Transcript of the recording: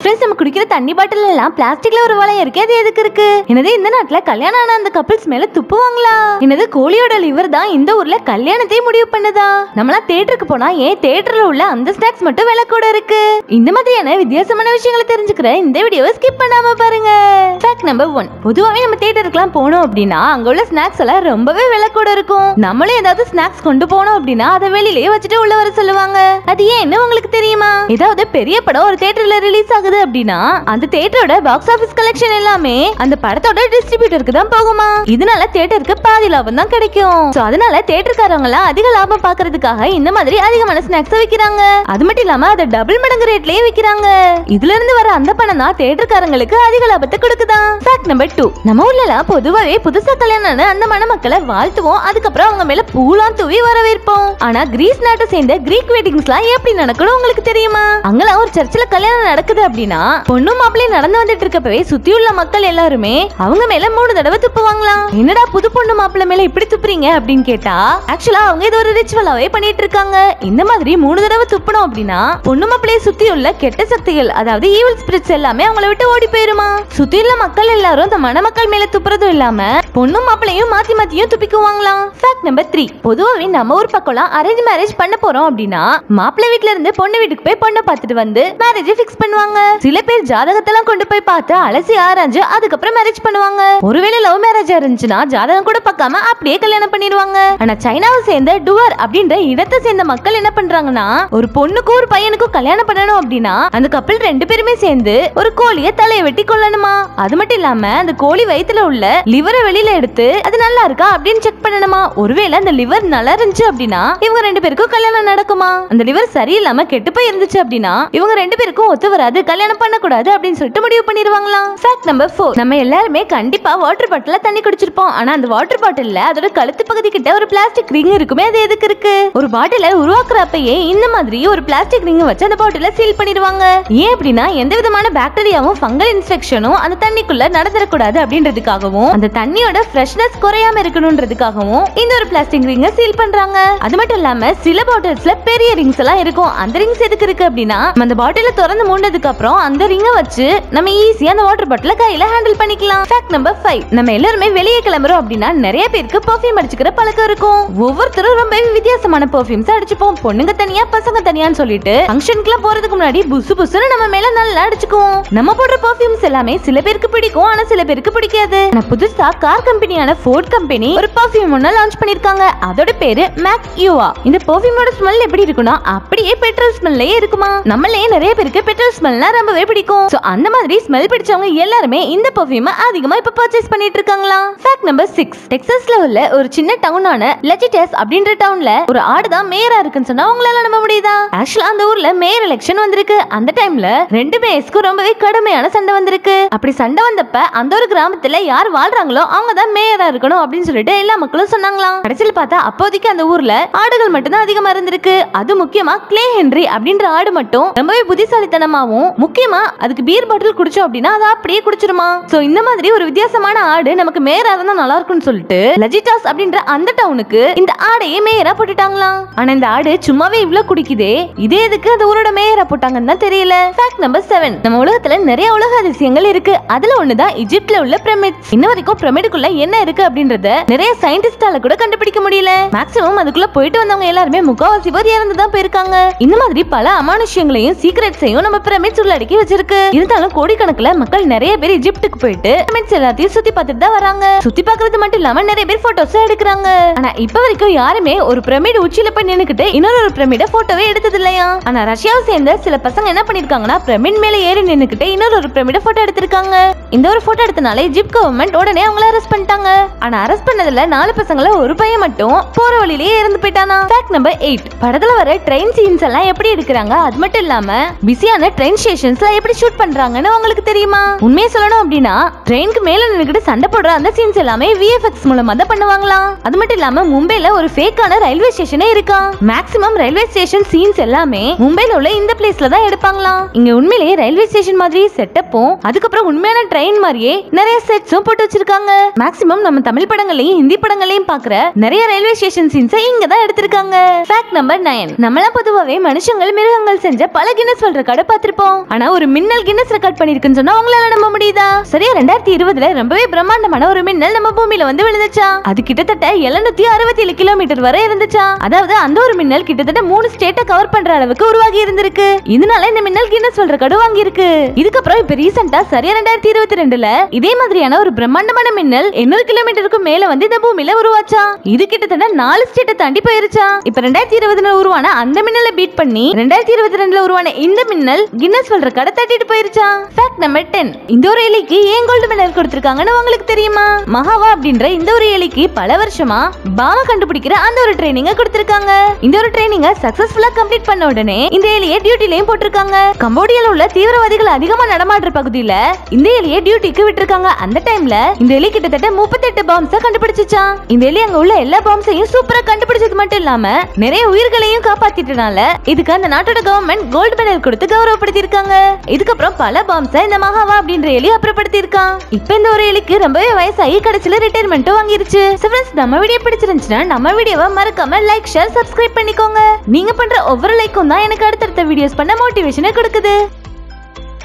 friends நம்ம குடிக்கிற தண்ணி பாட்டில் எல்லாம் பிளாஸ்டிக்ல ஒரு வளையம் இருக்கு அது எதுக்கு இருக்கு என்னது இந்த நாட்டுல கல்யாணம் ஆன அந்த கப்பிள்ஸ் மேல துப்புவாங்களா என்னது கோழியோட லிவர் தான் இந்த ஊர்ல கல்யாணத்தை முடிவு பண்ணுதா நம்மளாம் தேட்டருக்கு போனா ஏன் தேட்டர்ல உள்ள அந்த ஸ்நாக்ஸ் மட்டும் விலை கூட இருக்கு இந்த மாதிரியான வித்தியாசமான விஷயங்களை தெரிஞ்சுக்கிற இந்த வீடியோவை ஸ்கிப் பண்ணாம பாருங்க ஃபேக்ட் நம்பர் ஒன் பொதுவாவே நம்ம தேட்டருக்குலாம் போனோம் அப்படின்னா அங்க உள்ள ஸ்நாக்ஸ் எல்லாம் ரொம்பவே விலை கூட இருக்கும் நம்மளும் ஏதாவது ஸ்நாக்ஸ் கொண்டு போனோம் அப்படின்னா அதை வெளியிலேயே வச்சுட்டு உள்ள வர சொல்லுவாங்க அது ஏன்னு உங்களுக்கு தெரியுமா ஏதாவது பெரிய படம் ஒரு தேட்டர்ல ரிலீஸ் ஆகுது அப்படின்னா அந்த தேட்டரோட பாக்ஸ் ஆபீஸ் கலெக்ஷன் எல்லாமே அந்த படத்தோட டிஸ்ட்ரிபியூட்டருக்கு தான் போகுமா இதனால தேட்டருக்கு பாதி லாபம் தான் கிடைக்கும் சோ அதனால தேட்டருக்காரங்க எல்லாம் அதிக லாபம் பாக்குறதுக்காக இந்த மாதிரி அதிகமான ஸ்நாக்ஸ் விக்கிறாங்க அது மட்டும் இல்லாம அதை டபுள் மடங்கு ரேட்லயே விக்கிறாங்க இதுல இருந்து வர அந்த பணம் தான் தேட்டருக்காரங்களுக்கு அதிக லாபத்தை கொடுக்குதான் ஃபேக்ட் நம்பர் டூ நம்ம ஊர்ல எல்லாம் பொதுவாவே புதுசா கல்யாணம் ஆன அந்த மணமக்களை வாழ்த்துவோம் அதுக்கப்புறம் அவங்க மேல பூலாம் தூவி வரவேற்போம் ஆனா கிரீஸ் நாட்டை சேர்ந்த கிரீக் வெட்டிங்ஸ்லாம் எப்படி நடக்கணும் உங்களுக்கு தெரியுமா அங்கெல்லாம் ஒரு சர்ச்சில் கல்யாணம் நடக்குது அப்படின்னா பொண்ணும் மாப்பிள்ளையும் நடந்து வந்துட்டு இருக்கப்பவே சுத்தியுள்ள மக்கள் எல்லாருமே அவங்க மேல மூணு தடவை துப்புவாங்களாம் என்னடா புது பொண்ணு மாப்பிள்ளை மேல இப்படி துப்புறீங்க அப்படின்னு கேட்டா ஆக்சுவலா அவங்க இது ஒரு ரிச்சுவலாவே பண்ணிட்டு இருக்காங்க இந்த மாதிரி மூணு தடவை துப்பணும் அப்படின்னா பொண்ணு மாப்பிள்ளைய சுத்தி உள்ள கெட்ட சக்திகள் அதாவது ஈவில் ஸ்பிரிட்ஸ் எல்லாமே அவங்கள விட்டு ஓடி போயிருமா சுத்தி உள்ள மக்கள் எல்லாரும் இந்த மணமக்கள் மேல துப்புறதும் இல்லாம பொண்ணும் மாப்பிள்ளையும் மாத்தி மாத்தியும் துப்பிக்குவாங்களாம் ஃபேக்ட் நம்பர் த்ரீ பொதுவாவே நம்ம ஊர் பக்கம்லாம் அரேஞ்ச் மேரேஜ் பண்ண போறோம் அப்படின்னா மாப்பிள்ளை வீட்ல இருந்து பொண்ணு வீட்டுக்கு போய் பொண்ணை பார்த்துட்டு வந்து மேரேஜ் ஃபிக்ஸ் பண்ணுவாங்க சில பேர் ஜாதகத்தெல்லாம் கொண்டு போய் பார்த்து அலசி ஆராய்ஞ்சு அதுக்கப்புறம் மேரேஜ் பண்ணுவாங்க ஒருவேளை லவ் மேரேஜ் இருந்துச்சுன்னா ஜாதகம் கூட பார்க்காம அப்படியே கல்யாணம் பண்ணிடுவாங்க ஆனா சைனாவை சேர்ந்த டுவர் அப்படின்ற இடத்தை சேர்ந்த மக்கள் என்ன பண்றாங்கன்னா ஒரு பொண்ணுக்கும் ஒரு பையனுக்கும் கல்யாணம் பண்ணணும் அப்படின்னா அந்த கப்பல் ரெண்டு பேருமே சேர்ந்து ஒரு கோழிய தலையை வெட்டி கொள்ளணுமா அது மட்டும் இல்லாம அந்த கோழி வயித்துல உள்ள லிவரை வெளியில எடுத்து அது நல்லா இருக்கா அப்படின்னு செக் பண்ணணுமா ஒருவேளை அந்த லிவர் நல்லா இருந்துச்சு அப்படின்னா இவங்க ரெண்டு பேருக்கும் கல்யாணம் நடக்குமா அந்த லிவர் சரியில்லாம கெட்டு போய் இருந்துச்சு அப்படின்னா இவங்க ரெண்டு பேருக்கும் ஒத்து வராது கல்யாணம் பண்ணக்கூடாது அப்படின்னு சொல்லிட்டு முடிவு பண்ணிடுவாங்களாம் ஃபேக்ட் நம்பர் ஃபோர் நம்ம எல்லாருமே கண்டிப்பா வாட்டர் பாட்டில தண்ணி குடிச்சிருப்போம் ஆனா அந்த வாட்டர் பாட்டில்ல அதோட கழுத்து பகுதி கிட்ட ஒரு பிளாஸ்டிக் ரிங் இருக்குமே அது எதுக்கு இருக்கு ஒரு பாட்டில உருவாக்குறப்பயே இந்த மாதிரி ஒரு பிளாஸ்டிக் ரிங் வச்சு அந்த பாட்டில சீல் பண்ணிடுவாங்க ஏன் அப்படின்னா எந்த விதமான பாக்டீரியாவும் ஃபங்கல் இன்ஃபெக்ஷனும் அந்த தண்ணிக்குள்ள நடந்துடக்கூடாது அப்படின்றதுக்காகவும் அந்த தண்ணியோட ஃப்ரெஷ்னஸ் குறையாம இருக்கணும்ன்றதுக்காகவும் இந்த ஒரு பிளாஸ்டிக் ரிங்க சீல் பண்றாங்க அது மட்டும் இல்லாம சில பாட்டில்ஸ்ல பெரிய ரிங்ஸ் எல்லாம் இருக்கும் அந்த ரிங்ஸ் எதுக்கு இருக்கு அப்படின்னா நம்ம அந்த பாட்டில திறந்து மூண்டதுக்கு அப்புறம் அந்த ரிங்க வச்சு நம்ம ஈஸியா அந்த வாட்டர் பாட்டில கையில ஹேண்டில் பண்ணிக்கலாம் ஃபேக்ட் நம்பர் ஃபைவ் நம்ம எல்லாருமே வெளியே கிளம்புறோம் அப்படின்னா நிறைய பேருக்கு பர்ஃபியூம் அடிச்சுக்கிற பழக்கம் இருக்கும் ஒவ்வொருத்தரும் ரொம்ப வித்தியாசமான பர்ஃபியூம்ஸ் அடிச்சுப்போம் பொண்ணுங்க தனியா பசங்க தனியான்னு சொல்லிட்டு ஃபங்க்ஷனுக்குலாம் போறதுக்கு முன்னாடி புசு புசுன்னு நம்ம மேல நல்லா அடிச்சுக்குவோம் நம்ம போடுற பர்ஃபியூம்ஸ் எல்லாமே சில பேருக்கு பிடிக்கும் ஆனா சில பேருக்கு பிடிக்காது ஆனா புதுசா கார் கம்பெனியான ஃபோர்ட் கம்பெனி ஒரு பர்ஃபியூம் ஒன்னு லான்ச் பண்ணிருக்காங்க அதோட பேரு மேக் யூவா இந்த பர்ஃபியூமோட ஸ்மெல் எப்படி இருக்கும்னா அப்படியே பெட்ரோல் ஸ்மெல்லே இருக்குமா நம்மளே நிறைய பேருக்கு பெட்ரோல் ஸ்மெல்னா ரொம்பவே பிடிக்கும் சோ அந்த மாதிரி ஸ்மெல் பிடிச்சவங்க எல்லாருமே இந்த பர்ஃபியூம் அதிகமா இப்ப பர்ச்சேஸ் பண்ணிட்டு இருக்காங்களா ஃபேக்ட் நம்பர் சிக்ஸ் டெக்சாஸ்ல உள்ள ஒரு சின்ன டவுனான லெஜிடஸ் அப்படின்ற டவுன்ல ஒரு ஆடு தான் மேயரா இருக்குன்னு சொன்னா உங்களால நம்ப முடியுதா ஆக்சுவலா அந்த ஊர்ல மேயர் எலெக்ஷன் வந்திருக்கு அந்த டைம்ல ரெண்டு மேயர்ஸ்க்கும் ரொம்பவே கடுமையான சண்டை வந்திருக்கு அப்படி சண்டை வந்தப்ப அந்த ஒரு கிராமத்துல யார் வாழ்றாங்களோ அவங்க தான் மேயரா இருக்கணும் அப்படின்னு சொல்லிட்டு எல்லா மக்களும் சொன்னாங்களாம் கடைசியில் பார்த்தா அப்போதைக்கு அந்த ஊர்ல ஆடுகள் மட்டும் தான் அதிகமா இருந்திருக்கு அது முக்கியமா கிளே ஹென்றி அப்படின்ற ஆடு மட்டும் ரொம்பவே புத்திசாலித்தனமாவும் முக்கியமா அதுக்கு பீர் பாட்டில் குடிச்சோம் அப்படின்னா அதை அப்படியே குடிச்சிருமா சோ இந்த மாதிரி ஒரு வித்தியாசமான ஆடு நமக்கு மேயரா இருந்தா நல்லா இருக்கும்னு சொல்லிட்டு லஜிட்டாஸ் அப்படின்ற அந்த டவுனுக்கு இந்த ஆடையே மேயரா போட்டுட்டாங்களாம் ஆனா இந்த ஆடு சும்மாவே இவ்ளோ குடிக்குதே இதே எதுக்கு அந்த ஊரோட மேயரா போட்டாங்கன்னு தான் தெரியல ஃபேக்ட் நம்பர் செவன் நம்ம உலகத்துல நிறைய உலக அதிசயங்கள் இருக்கு அதுல ஒண்ணுதான் இஜிப்ட்ல உள்ள பிரமிட்ஸ் இன்ன வரைக்கும் பிரமிடுக்குள்ள என்ன இருக்கு அப்படின்றத நிறைய சயின்டிஸ்டால கூட கண்டுபிடிக்க முடியல மேக்ஸிமம் அதுக்குள்ள போயிட்டு வந்தவங்க எல்லாருமே முக்காவாசி பேர் இறந்து தான் போயிருக்காங்க இந்த மாதிரி பல அமானுஷ்யங்களையும் சீக்ரெட்ஸையும் நம்ம பிரமிட்ஸ் உள்ளடக்கி வச்சிருக்கு இருந்தாலும் கோடிக்கணக்குல மக்கள் நிறைய பேர் இஜிப்டுக்கு போயிட்டு பிரமிட்ஸ் எல்லாத்தையும் சுத்தி பார்த்துட்டு தான் வராங்க சுத்தி பார்க்கறது மட்டும் இல்லாம நிறைய பேர் போட்டோஸ் எடுக்கிறாங்க ஆனா இப்ப வரைக்கும் யாருமே ஒரு பிரமிட் உச்சியில போய் நின்னுக்கிட்டு இன்னொரு ஒரு பிரமிட போட்டோவே எடுத்தது இல்லையா ஆனா ரஷ்யாவை சேர்ந்த சில பசங்க என்ன பண்ணிருக்காங்கன்னா பிரமிட் மேல ஏறி நின்னுக்கிட்டு இன்னொரு ஒரு பிரமிட போட்டோ எடுத்திருக்காங்க இந்த ஒரு போட்டோ எடுத்தனால இஜிப்ட் கவர்மெண்ட் உடனே அவங்கள அரெஸ்ட் பண்ணிட்டாங்க ஆனா அரெஸ்ட் பண்ணதுல நாலு பசங்கள ஒரு பையன் மட்டும் போற வழியிலேயே இறந்து போயிட்டானா ஃபேக்ட் நம்பர் எயிட் படத்துல வர ட்ரெயின் சீன்ஸ் எல்லாம் எப்படி எடுக்கிறாங்க அது மட்டும் இல்லாம பிஸியான ட்ரெயின் ஸ்டேஷன்ஸ்ல எப்படி ஷூட் பண்றாங்கன்னு உங்களுக்கு தெரியுமா உண்மையை சொல்லணும் அப்படின்னா ட்ரெயினுக்கு மேல நின்னுக்கிட்டு சண்டை போடுற அந்த சீன்ஸ் எல்லாமே விஎஃப்எக்ஸ் மூலமா தான் பண்ணுவாங்களாம் அது மட்டும் இல்லாம மும்பைல ஒரு ஃபேக்கான ரயில்வே ஸ்டேஷனே இருக்கா மேக்ஸிமம் ரயில்வே ஸ்டேஷன் சீன்ஸ் எல்லாமே மும்பைல உள்ள இந்த பிளேஸ்ல தான் எடுப்பாங்களாம் இங்க உண்மையிலேயே ரயில்வே ஸ்டேஷன் மாதிரி செட்டப்பும் அதுக்கப்புறம் உண்மையான ட்ரெயின் மாதிரியே நிறைய செட்ஸும் போட்டு வச்சிருக்காங்க மேக்ஸிமம் நம்ம தமிழ் படங்களையும் ஹிந்தி படங்களையும் பாக்குற நிறைய ரயில்வே ஸ்டேஷன் சீன்ஸை இங்க தான் எடுத்திருக்காங்க ஃபேக்ட் நம்பர் நைன் நம்மளாம் பொதுவாவே மனுஷங்கள் மிருகங்கள் செஞ்ச பல கின்னஸ் வேர்ல்ட் ரெக்கார்டு பார்த்திருப்போம் ஆனா ஒரு மின்னல் கின்னஸ் ரெக்கார்ட் பண்ணிருக்குன்னு சொன்னா உங்களால நம்ப முடியுதா சரியா ரெண்டாயிரத்தி இருபதுல ரொம்பவே பிரம்மாண்டமான ஒரு மின்னல் நம்ம பூமியில வந்து விழுந்துச்சா அது கிட்டத்தட்ட எழுநூத்தி அறுபத்தி ஏழு கிலோமீட்டர் வரை இருந்துச்சா அதாவது அந்த ஒரு மின்னல் கிட்டத்தட்ட மூணு ஸ்டேட்டை கவர் பண்ற அளவுக்கு உருவாகி இருந்திருக்கு இதனால இந்த மின்னல் கின்னஸ் வேர்ல்ட் ரெக்கார்டு வாங்கி இருக்கு இதுக்கப்புறம் இப்ப ரீசெண்டா சரியா ரெண்டாயிரத்தி இருபத்தி ரெண்டுல இதே மாதிரியான ஒரு பிரம்மாண்டமான மின்னல் எண்ணூறு கிலோமீட்டருக்கு மேல வந்து இந்த பூமியில உருவாச்சா இது கிட்டத்தட்ட நாலு ஸ்டேட்டை தாண்டி போயிருச்சா இப்ப ரெண்டாயிரத்தி இருபதுல உருவான அந்த மின்னலை பீட் பண்ணி ரெண்டாயிரத்தி இருபத்தி ரெண்டுல உருவான இந்த மின்னல் கின்னஸ் வேர்ல்ட் ரெக்கார்டை தட்டிட்டு போயிருச்சா ஃபேக்ட் நம்பர் டென் இந்த ஒரு எலிக்கு ஏன் கோல்டு மெடல் கொடுத்திருக்காங்கன்னு உங்களுக்கு தெரியுமா மகாவா அப்படின்ற இந்த ஒரு எலிக்கு பல வருஷமா பாம கண்டுபிடிக்கிற அந்த ஒரு ட்ரைனிங்க கொடுத்திருக்காங்க இந்த ஒரு ட்ரைனிங்க சக்சஸ்ஃபுல்லா கம்ப்ளீட் பண்ண உடனே இந்த எலியை டியூட்டிலையும் போட்டிருக்காங்க கம்போடியால உள்ள தீவிரவாதிகள் அதிகமா நடமாடுற பகுதியில இந்த எலியை டியூட்டிக்கு விட்டிருக்காங்க அந்த டைம்ல இந்த எலி கிட்டத்தட்ட முப்பத்தெட்டு பாம்ஸ கண்டுபிடிச்சிச்சா இந்த எலி அங்க உள்ள எல்லா பாம்ஸையும் சூப்பரா கண்டுபிடிச்சது மட்டும் இல்லாம நிறைய உயிர்களையும் காப்பாத்திட்டனால இதுக்கு அந்த நாட்டோட கவர்மெண்ட் கோல்டு மெடல் கொடுத்து கௌரவப்படுத்தி இருக்காங்க இதுக்கப்புறம் பல பாம்ஸ இந்த மகாவா அப்படின்ற எலி அப்புறப்படுத்தி இருக்கான் இப்ப இந்த ஒரு எலிக்கு ரொம்பவே வயசாகி கடைசியில ரிட்டையர்மெண்ட்டும் வாங்கிருச்சு So friends, நம்ம வீடியோ பிடிச்சிருந்துச்சுன்னா நம்ம வீடியோவை மறக்காம லைக் ஷேர் சப்ஸ்கிரைப் பண்ணிக்கோங்க நீங்க பண்ற ஒவ்வொரு லைக்கும் தான் எனக்கு அடுத்தடுத்த வீடியோஸ் பண்ண மோட்டிவேஷனை கொடுக்குது